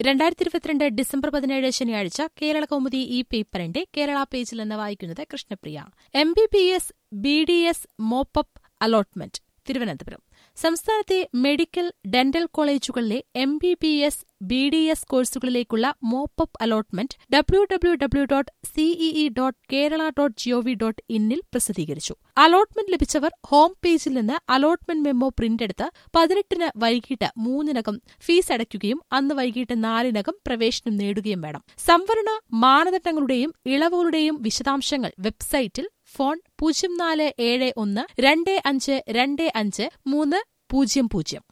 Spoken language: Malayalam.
രണ്ടായിരത്തി ഇരുപത്തിരണ്ട് ഡിസംബർ പതിനേഴ് ശനിയാഴ്ച കേരള കൗമുദി ഈ പേപ്പറിന്റെ കേരള പേജിൽ നിന്ന് വായിക്കുന്നത് Krishnapriya M B B S B D S mop up allotment Thiruvananthapuram സംസ്ഥാനത്തെ മെഡിക്കൽ ഡെന്റൽ കോളേജുകളിലെ M B B S B D S കോഴ്സുകളിലേക്കുള്ള mop up allotment W W W dot CEE dot Kerala dot GOV dot ഇന്നിൽ പ്രസിദ്ധീകരിച്ചു അലോട്ട്മെന്റ് ലഭിച്ചവർ ഹോം പേജിൽ നിന്ന് അലോട്ട്മെന്റ് മെമ്മോ പ്രിന്റ് എടുത്ത് പതിനെട്ടിന് വൈകിട്ട് മൂന്നിനകം ഫീസ് അടയ്ക്കുകയും അന്ന് വൈകിട്ട് നാലിനകം പ്രവേശനം നേടുകയും വേണം സംവരണ മാനദണ്ഡങ്ങളുടെയും ഇളവുകളുടെയും വിശദാംശങ്ങൾ വെബ്സൈറ്റിൽ ഫോൺ പൂജ്യം നാല് ഏഴ് ഒന്ന് രണ്ട് അഞ്ച് രണ്ട് അഞ്ച് മൂന്ന് പൂജ്യം പൂജ്യം